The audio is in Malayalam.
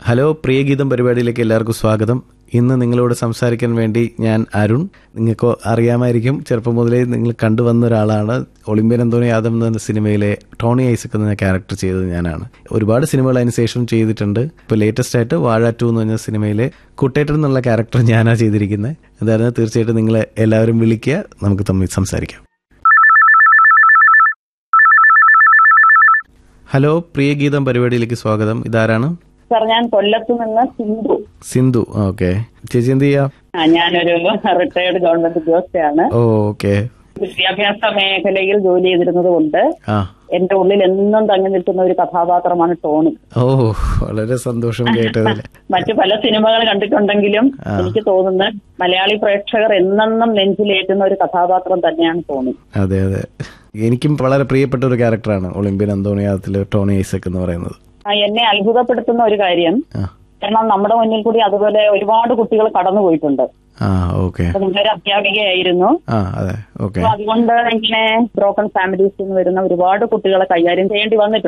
ഹലോ പ്രിയഗീതം പരിപാടിയിലേക്ക് എല്ലാവർക്കും സ്വാഗതം ഇന്ന് നിങ്ങളോട് സംസാരിക്കാൻ വേണ്ടി ഞാൻ അരുൺ നിങ്ങൾക്ക് അറിയാമായിരിക്കും ചെറുപ്പം മുതലേ നിങ്ങൾ കണ്ടുവന്ന ഒരാളാണ് ഒളിമ്പ്യൻ അന്തോണി യാദവ് എന്ന സിനിമയിലെ ടോണി ഐസക് എന്ന ക്യാരക്ടർ ചെയ്തത് ഞാനാണ് ഒരുപാട് സിനിമകൾ അതിന് ശേഷം ചെയ്തിട്ടുണ്ട് ഇപ്പോൾ ലേറ്റസ്റ്റ് ആയിട്ട് വാഴ ടു എന്ന് പറഞ്ഞ സിനിമയിലെ കുട്ടേട്ടൻ എന്നുള്ള ക്യാരക്ടർ ഞാനാ ചെയ്തിരിക്കുന്നത് എന്തായാലും തീർച്ചയായിട്ടും നിങ്ങൾ എല്ലാവരും വിളിക്കുക നമുക്ക് തമ്മിൽ സംസാരിക്കാം ഹലോ പ്രിയഗീതം പരിപാടിയിലേക്ക് സ്വാഗതം ഇതാരാണ് സാർ ഞാൻ കൊല്ലത്ത് നിന്ന് സിന്ധു സിന്ധു ഓക്കെ ചേച്ചി എന്ത് ചെയ്യാ ആ ഞാനൊരു റിട്ടയർഡ് ഗവൺമെന്റ് ഉദ്യോഗസ്ഥയാണ് ഓ ഓക്കെ വിദ്യാഭ്യാസ മേഖലയിൽ ജോലി ചെയ്തിരുന്നത് കൊണ്ട് ആ എന്റെ ഉള്ളിൽ എന്നും തങ്ങി നിൽക്കുന്ന ഒരു കഥാപാത്രമാണ് ടോണി ഓ വളരെ സന്തോഷം കേട്ടതിൽ മറ്റു പല സിനിമകൾ കണ്ടിട്ടുണ്ടെങ്കിലും എനിക്ക് തോന്നുന്നു മലയാളി പ്രേക്ഷകർ എന്നെന്നും നെഞ്ചിലേറ്റുന്ന ഒരു കഥാപാത്രം തന്നെയാണ് ടോണി അതെ അതെ എനിക്കും വളരെ പ്രിയപ്പെട്ട ഒരു ക്യാരക്ടറാണ് ഒളിമ്പ്യൻ അന്തോണിയാത്തില് ടോണി ഐസക് എന്ന് പറയുന്നത് ആ, എന്നെ അത്ഭുതപ്പെടുത്തുന്ന ഒരു കാര്യം ആ കാരണം നമ്മുടെ മുന്നിൽ കൂടി അതുപോലെ ഒരുപാട് കുട്ടികൾ കടന്നു പോയിട്ടുണ്ട് ആ ഓക്കെ അപ്പൊ നിങ്ങളൊരു അധ്യാപികയായിരുന്നു ആ അതെ ഓക്കെ അപ്പൊ അതുകൊണ്ട് ഇങ്ങനെ ബ്രോക്കൺ ഫാമിലീസിൽ നിന്ന് വരുന്ന ഒരുപാട് കുട്ടികളെ കൈകാര്യം ചെയ്യേണ്ടി വന്നിട്ടുണ്ട്